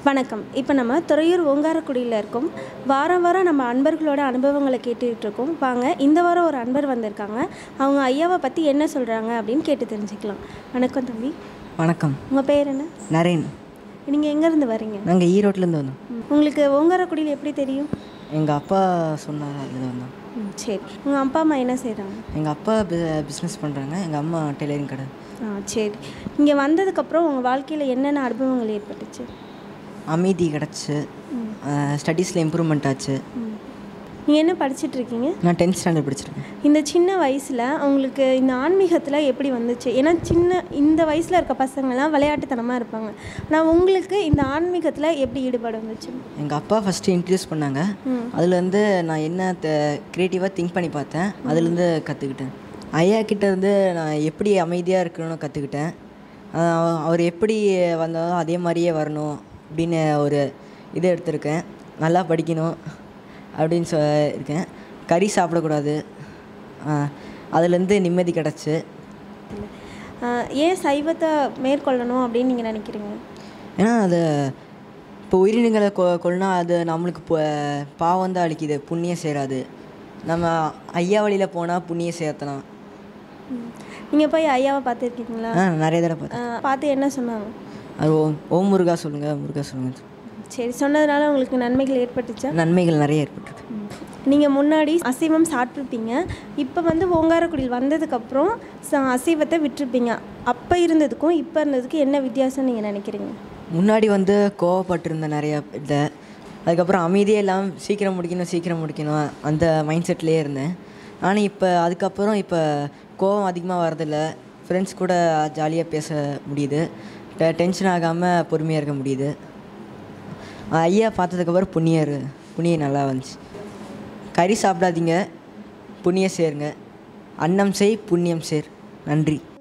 வணக்கம் இப்போ நம்ம துறையூர் ஓங்காரக்குடியில் இருக்கோம் வாரம் வாரம் நம்ம அன்பர்களோட அனுபவங்களை கேட்டுக்கிட்டு இருக்கோம் வாங்க இந்த வாரம் ஒரு அன்பர் வந்திருக்காங்க அவங்க ஐயாவை பற்றி என்ன சொல்கிறாங்க அப்படின்னு கேட்டு தெரிஞ்சுக்கலாம் வணக்கம் தம்பி வணக்கம் உங்கள் பேர் என்ன நரேன் நீங்கள் எங்கேருந்து வரீங்க நாங்கள் ஈரோட்லேருந்து வந்தோம் ம். உங்களுக்கு ஓங்காரக்குடியில் எப்படி தெரியும் எங்கள் அப்பா சொன்னார் அதில் வந்தோம் ம் சரி உங்கள் அப்பா அம்மா என்ன செய்கிறாங்க எங்கள் அப்பா பிஸ்னஸ் பண்ணுறாங்க எங்கள் அம்மா டெய்லரிங் கடை ஆ சரி இங்கே வந்ததுக்கப்புறம் உங்கள் வாழ்க்கையில் என்னென்ன அனுபவங்கள் ஏற்பட்டுச்சு அமைதி கிடச்சி ஸ்டடீஸில் இம்ப்ரூவ்மெண்ட் ஆச்சு நீங்கள் என்ன படிச்சிட்டு இருக்கீங்க நான் டென்த் ஸ்டாண்டர்ட் படிச்சிருக்கேன் இந்த சின்ன வயசில் உங்களுக்கு இந்த ஆன்மீகத்தில் எப்படி வந்துச்சு ஏன்னா சின்ன இந்த வயசில் இருக்க பசங்கள்லாம் விளையாட்டுத்தனமாக இருப்பாங்க ஆனால் உங்களுக்கு இந்த ஆன்மீகத்தில் எப்படி ஈடுபாடு வந்துச்சு எங்கள் அப்பா ஃபஸ்ட்டு இன்ட்ரடியூஸ் பண்ணாங்க ம். அதுலேருந்து நான் என்ன க்ரியேட்டிவாக திங்க் பண்ணி பார்த்தேன் அதுலேருந்து கற்றுக்கிட்டேன் ஐயா கிட்ட இருந்து நான் எப்படி அமைதியாக இருக்கணும்னு கற்றுக்கிட்டேன் அவர் எப்படி வந்தாலும் அதே மாதிரியே வரணும் அப்படின்னு ஒரு இது எடுத்திருக்கேன் நல்லா படிக்கணும் அப்படின்னு சொ இருக்கேன் கறி சாப்பிடக்கூடாது அதுலேருந்து நிம்மதி கிடச்சி ஆஹ் ஏன் சைவத்தை மேற்கொள்ளணும் அப்படின்னு நீங்கள் நினைக்கிறீங்க ஏன்னா அது இப்போ உயிரினங்களை கொ கொல்னா அது நம்மளுக்கு இப்போ பாவம் தான் அளிக்குது புண்ணியம் சேராது நம்ம ஐயா வழியில் போனால் புண்ணியம் சேர்த்தலாம் நீங்கள் போய் ஐயாவை பார்த்துருக்கீங்களா ஆ நிறைய தடவை பார்த்தேன் ஆஹ் பார்த்து என்ன சொன்னாங்க அது ஓம் ஓம் முருகா சொல்லுங்கள் முருகா சொல்லுங்கள் சரி சொன்னதுனால உங்களுக்கு நன்மைகள் ஏற்பட்டுச்சா நன்மைகள் நிறைய ஏற்பட்டிருக்கு நீங்கள் முன்னாடி அசைவம் சாப்பிட்ருப்பீங்க இப்போ வந்து ஓங்காரக்குடியில் வந்ததுக்கப்புறம் ச- அசைவத்தை விட்டுருப்பீங்க அப்போ இருந்ததுக்கும் இப்போ இருந்ததுக்கும் என்ன வித்தியாசம் நீங்கள் நினைக்கிறீங்க முன்னாடி வந்து கோவப்பட்டிருந்தேன் நிறையா இதை அதுக்கப்புறம் அமைதியே இல்லாமல் சீக்கிரம் முடிக்கணும் சீக்கிரம் முடிக்கணும் அந்த மைண்ட் செட்லேயே இருந்தேன் ஆனால் இப்போ அதுக்கப்புறம் இப்போ கோவம் அதிகமாக வரதில்ல ஃப்ரெண்ட்ஸ் கூட ஜாலியாக பேச முடியுது டெ- டென்ஷன் ஆகாமல் பொறுமையாக இருக்க முடியுது ஐயா பார்த்ததுக்கப்புறம் புண்ணியம் இரு- புண்ணியம் நல்லா வந்துச்சு கறி சாப்பிடாதீங்க புண்ணியம் சேருங்க அன்னம் செய் புண்ணியம் சேர் நன்றி